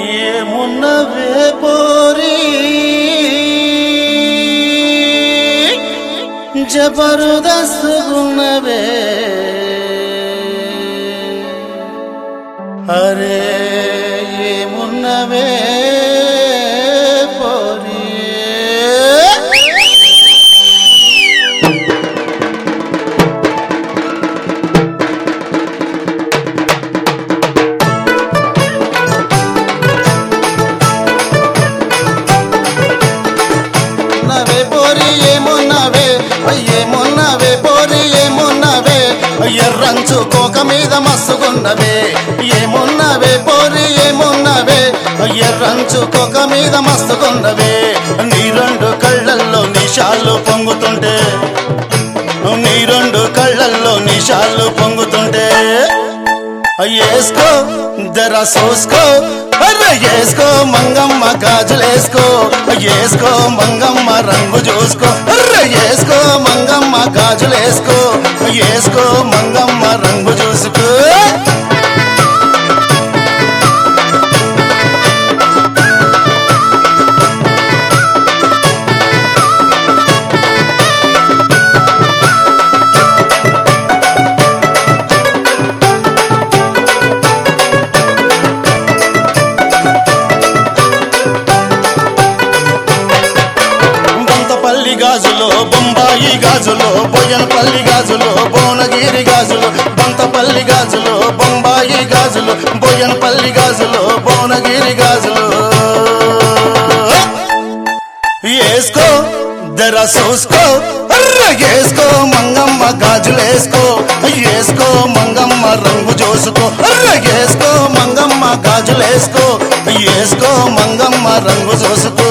ఏమున్నవే పోరి జబరుదస్తున్నవే అరే ఏమున్నవే పోరి నవే పోరి ఏమున్నవే ఏమున్నవే పోరి ఏమున్నవే ఎర్రంచు కోక మీద మస్తుకున్నవే ఏమున్నవే పోరి ఏమున్నవే ఎర్రంచు కోక మీద మస్తుకున్నవే నీ రెండు కళ్ళల్లో నిషాలు పొంగుతుంటే నీ రెండు కళ్ళల్లో నిషాలు పొంగుతుంటే వేసుకో దర సోసుకో అరే వేసుకో మంగమ్మ గాజులేసుకో వేసుకో మంగమ్మ రంగు చూసుకో అరే వేసుకో మంగమ్మ గాజులేసుకో వేసుకో మంగమ్మ రంగు చూసుకో బంతపల్లి గాజులో బొంబాయి గాజులో బొయ్యనపల్లి గాజులో భువనగిరి గాజులు బంతపల్లి గాజులో బొంబాయి గాజులు బొయ్యనపల్లి గాజులో భువనగిరి గాజులు వేసుకో దర చూసుకో అర్ర వేసుకో మంగమ్మ గాజులేసుకో వేసుకో మంగమ్మ రంగు చూసుకో అర్ర వేసుకో మంగమ్మ గాజులేసుకో వేసుకో మంగమ్మ రంగు చూసుకో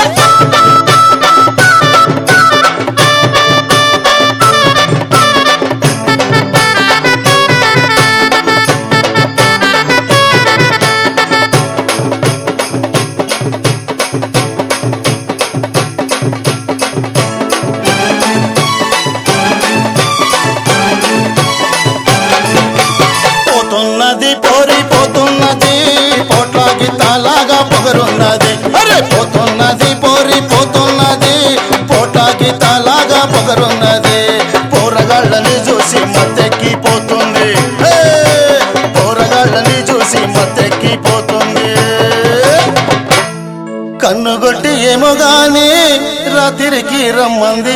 పోతున్నది పోరి పోతున్నది పోట్లాగి తాలాగా పొగరున్నది అరే పోతున్నది పోరి పోతున్నది పోట్లాగి తాలాగా పొగరున్నది పోరగాళ్ళని చూసి మత్తెక్కి పోతుంది హే! పోరగాళ్ళని చూసి మత్తెక్కి పోతుంది కన్నుగొట్టి ఏమో గాని రాత్రికి రమ్మంది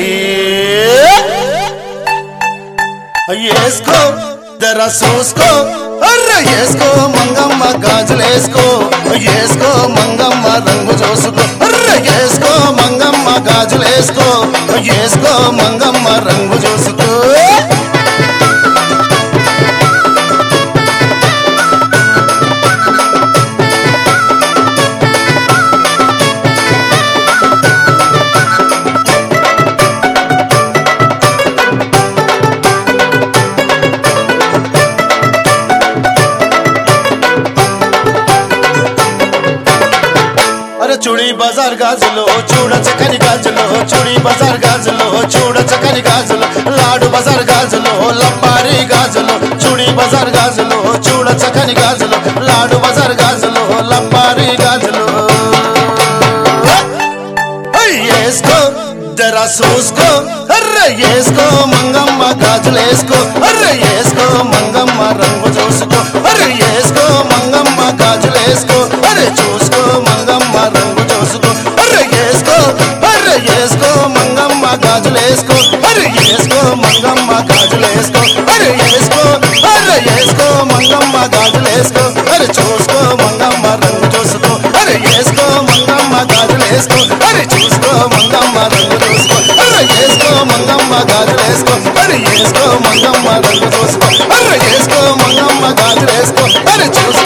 వేసుకో దర చూసుకో అర్ర వేసుకో మంగమ్మ గాజులేసుకో వేసుకో మంగమ్మ రంగు చూసుకో అర్ర వేసుకో మంగమ్మ గాజులేసుకో వేసుకో మంగమ్మ రంగు చూసుకో అరే చూడి బజార్ గాజులు చూడ చక్కని గాజులు చూడి బజార్ గాజులు చూడ చక్కని గాజులు లాడు బజార్ గాజులు లప్పారి గాజులు చూడి బజార్ గాజులు చూడ చక్కని గాజులు లాడు బజార్ గాజులు లప్పారి గాజులు వేసుకో జర చూసుకో అర్రే వేసుకో మంగమ్మ గాజులేసుకో అర్రే వేసుకో మంగమ్మ రంగు చూసుకో అర్రే వేసుకో మంగమ్మ గాజులేసుకో అరే చూసుకో మంగమ్మ రంగు చూసుకో అర్రే వేసుకో అర్రే వేసుకో మంగమ్మ గాజులేసుకో అరే వేసుకో మంగమ్మ గాజులేసుకో అరే వేసుకో అర్రే వేసుకో మంగమ్మ గాజులేసుకో అరే చూసుకో మంగమ్మ రంగు చూసుకో అరే వేసుకో మంగమ్మ గాజులేసుకో అరే చూసుకో మంగమ్మ రంగు చూసుకో అరే వేసుకో మంగమ్మ గాజులేసుకో అరే వేసుకో మంగమ్మ రంగు చూసుకో అరే వేసుకో మంగమ్మ గాజులేసుకో అరే చూసుకో